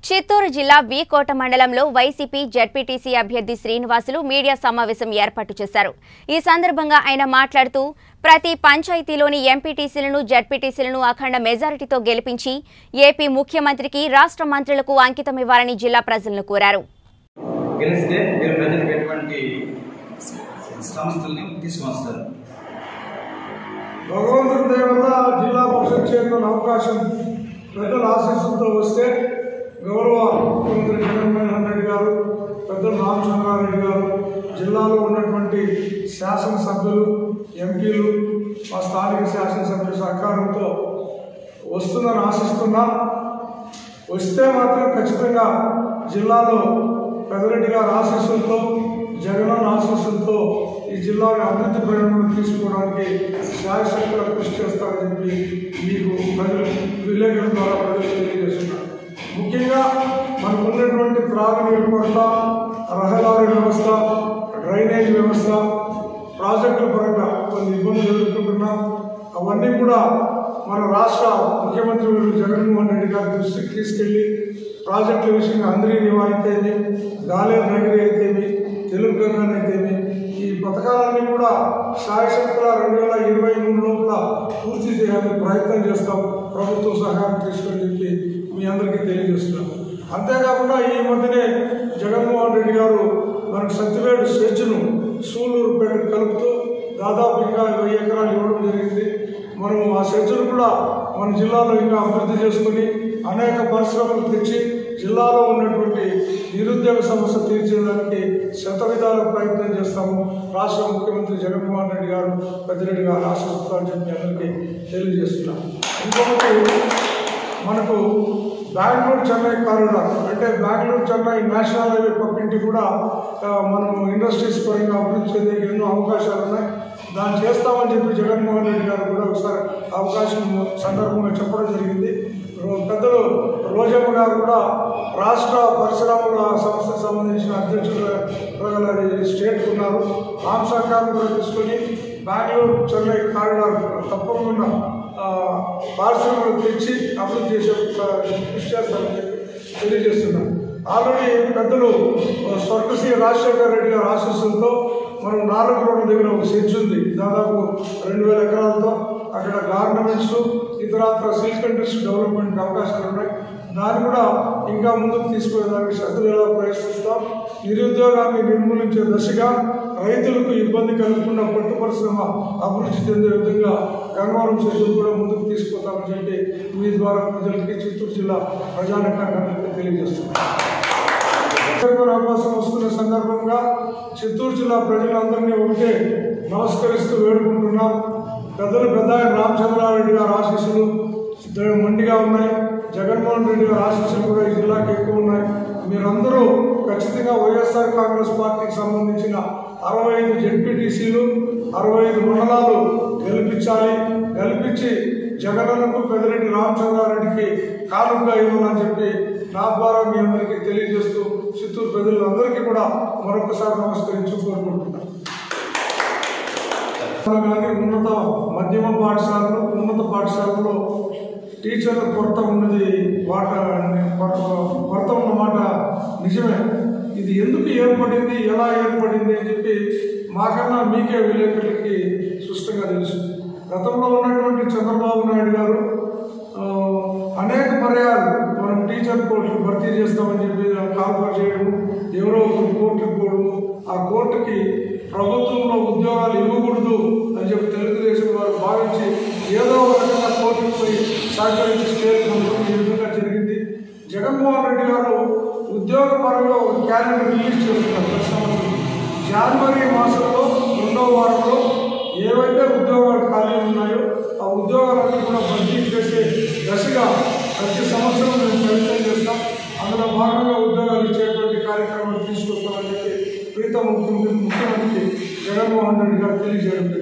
చిత్తూరు జిల్లా వీకోట మండలంలో YCP ZPTC అభ్యర్థి శ్రీనివాసులు మీడియా సమావేశం ఏర్పాటు చేశారు ఈ సందర్భంగా ఆయన మాట్లాడుతూ ప్రతి పంచాయతీలోని ఎంపీటీసీలను జడ్పీటీసీలను అఖండ మెజారిటీతో గెలిపించి ఏపీ ముఖ్యమంత్రికి రాష్ట్ర మంత్రులకు అంకితమివ్వాలని జిల్లా ప్రజలను కోరారు గెలిస్తే మీరు ప్రజలకు ఎటువంటి సంస్థల్ని తీసుకొస్తారు భగవంతుడి దయ వల్ల జిల్లా పరిషత్ చైర్మన్ అవకాశం పెద్దల ఆశీస్సులతో వస్తే గౌరవ ముఖ్యమంత్రి జగన్మోహన్ రెడ్డి గారు పెద్దలు రామచంద్రారెడ్డి గారు జిల్లాలో ఉన్నటువంటి శాసనసభ్యులు ఎంపీలు మా స్థానిక శాసనసభ్యుల సహకారంతో వస్తుందని ఆశిస్తున్నా వస్తే మాత్రం ఖచ్చితంగా జిల్లాలో పెదరెడ్డి గారి ఆశీస్సులతో జగనన్న ఆశీస్సులతో ఈ జిల్లాని అభివృద్ధి ప్రయాణం తీసుకోవడానికి శాయశక్తుల కృషి చేస్తారని చెప్పి మీకు ప్రజలు విలేకరుల ద్వారా ప్రజలు తెలియజేస్తున్నారు ముఖ్యంగా మనకు ఉన్నటువంటి త్రాగునీరు కొరత రహదారి వ్యవస్థ డ్రైనేజ్ వ్యవస్థ ప్రాజెక్టుల పరంగా కొన్ని ఇబ్బందులు ఎదుర్కొంటున్నాం అవన్నీ కూడా మన రాష్ట్ర ముఖ్యమంత్రి వర్యులు జగన్మోహన్ రెడ్డి గారి దృష్టికి తీసుకెళ్లి ప్రాజెక్టుల విషయంగా అందరి నివా అయితేమి గాలేరు నగరి అయితేమి తెలుగు గంగన్ అయితేమి ఈ పథకాలన్నీ కూడా శాయశక్తుల రెండు వేల ఇరవై మూడు లోపల పూర్తి చేయాలని ప్రయత్నం చేస్తాం ప్రభుత్వం సహాయం తీసుకొని చెప్పి మీ అందరికీ తెలియజేస్తున్నాం అంతేకాకుండా ఈ మధ్యనే జగన్మోహన్ రెడ్డి గారు మనకు సత్యవేడు స్వేచ్ఛను సూళ్ళూరుపేట కలుపుతూ దాదాపు ఇంకా వెయ్యి ఎకరాలు ఇవ్వడం జరిగింది మనం ఆ సెంచర్ కూడా మన జిల్లాలో ఇంకా అభివృద్ధి చేసుకుని అనేక పరిశ్రమలు తెచ్చి జిల్లాలో ఉన్నటువంటి నిరుద్యోగ సమస్య తీర్చేదానికి శత విధాల ప్రయత్నం చేస్తాము రాష్ట్ర ముఖ్యమంత్రి జగన్మోహన్ రెడ్డి గారు పెద్దిరెడ్డి గారు ఆశిస్తారని చెప్పి అందరికీ తెలియజేస్తున్నాం ఇంకొకటి మనకు బెంగళూరు చెన్నై కారిడార్ అంటే బెంగళూరు చెన్నై నేషనల్ హైవే పక్కింటి కూడా ఆ, మనం ఇండస్ట్రీస్ పరంగా అభివృద్ధి చెందేకి ఎన్నో అవకాశాలు ఉన్నాయి దాన్ని చేస్తామని చెప్పి జగన్మోహన్ రెడ్డి గారు కూడా ఒకసారి అవకాశం సందర్భంగా చెప్పడం జరిగింది రో- పెద్దలు రోజమ్మ గారు కూడా రాష్ట్ర పరిశ్రమల సంస్థకు సంబంధించిన అధ్యక్షులు స్టేట్ ఉన్నారు ఆమె సహకారం కూడా తీసుకొని బెంగళూరు చెన్నై కారిడార్ తప్పకుండా ఆ, పారిశ్రమలు తెచ్చి అభివృద్ధి చేసే ఆ, కృషి చేస్తారని చెప్పి తెలియజేస్తున్నాను ఆల్రెడీ పెద్దలు ఆ, స్వర్గశ్రీ రాజశేఖర రెడ్డి గారి ఆశీస్సులతో మనం నాలుగు రోడ్ల దగ్గర ఒక సెంచ్ ఉంది దాదాపు రెండు వేల ఎకరాలతో అక్కడ గార్మెంట్స్ ఇతరత్ర సిల్క్ ఇండస్ట్రీ డెవలప్మెంట్ అవకాశాలు ఉన్నాయి దాన్ని కూడా ఇంకా ముందుకు తీసుకువెళ్ళడానికి శ్రద్ధగా ప్రయత్నిస్తాం నిరుద్యోగాన్ని నిర్మూలించే దశగా రైతులకు ఇబ్బంది కలగకుండా పట్టు పరిశ్రమ అభివృద్ధి చెందే విధంగా గంగవరం శిశువులు కూడా ముందుకు తీసుకుపోతామని చెప్పి మీ ద్వారా ప్రజలకి చిత్తూరు జిల్లా ప్రజానికానికి తెలియజేస్తున్నాం చైర్మన్ అవకాశం వస్తున్న సందర్భంగా చిత్తూరు జిల్లా ప్రజలందరినీ ఒకటే నమస్కరిస్తూ వేడుకుంటున్నాం పెద్దలు పెద్ద ఆయన రామచంద్రారెడ్డి గారి ఆశీస్సులు ద- మండిగా ఉన్నాయి జగన్మోహన్ రెడ్డి గారి ఆశీస్సులు కూడా ఈ జిల్లాకి ఎక్కువ ఉన్నాయి మీరందరూ ఖచ్చితంగా వైఎస్ఆర్ కాంగ్రెస్ పార్టీకి సంబంధించిన అరవై ఐదు జెడ్పీటీసీలు అరవై ఐదు మండలాలు గెలిపించాలి గెలిపించి జగనన్నకు పెద్దిరెడ్డి రామచంద్రారెడ్డికి కానుకగా ఇవ్వాలని చెప్పి నా ద్వారా మీ అందరికీ తెలియజేస్తూ చిత్తూరు ప్రజలందరికీ కూడా మరొకసారి నమస్కరించి కోరుకుంటున్నాను కానీ ఉన్నత మధ్యమ పాఠశాలలు ఉన్నత పాఠశాలలో టీచర్ల కొరత ఉన్నది మాట కొరత కొరత ఉన్న మాట నిజమే ఇది ఎందుకు ఏర్పడింది ఎలా ఏర్పడింది అని చెప్పి మాకన్నా మీకే విలేకరులకి స్పష్టంగా తెలుసు గతంలో ఉన్నటువంటి చంద్రబాబు నాయుడు గారు ఆ, అనేక పర్యాలు మనం టీచర్ పోస్టులు భర్తీ చేస్తామని చెప్పి కాల్ఫర్ చేయడము ఎవరో ఒకరు కోర్టుకు పోవడము ఆ కోర్టుకి ప్రభుత్వంలో ఉద్యోగాలు ఇవ్వకూడదు అని చెప్పి తెలుగుదేశం వారు భావించి ఏదో ఒక రకంగా కోర్టుకు పోయి సహకరించి స్టేట్ ఈ విధంగా జరిగింది జగన్మోహన్ రెడ్డి గారు ఉద్యోగ పరంగా ఒక క్యాలెండర్ రిలీజ్ చేస్తున్నారు ప్రతి సంవత్సరం జనవరి మాసంలో రెండవ వారంలో ఏవైతే ఉద్యోగాలు ఖాళీ ఉన్నాయో ఆ ఉద్యోగాలన్నీ కూడా భర్తీ చేసే దశగా ప్రతి సంవత్సరం మేము ప్రయత్నం చేస్తాం అందులో భాగంగా ఉద్యోగాలు ఇచ్చేటువంటి కార్యక్రమాలు తీసుకొస్తామని చెప్పి ప్రీతం ముఖ్యమంత్రి ముఖ్యమంత్రి జగన్మోహన్ రెడ్డి గారు తెలియజేయడం జరిగింది.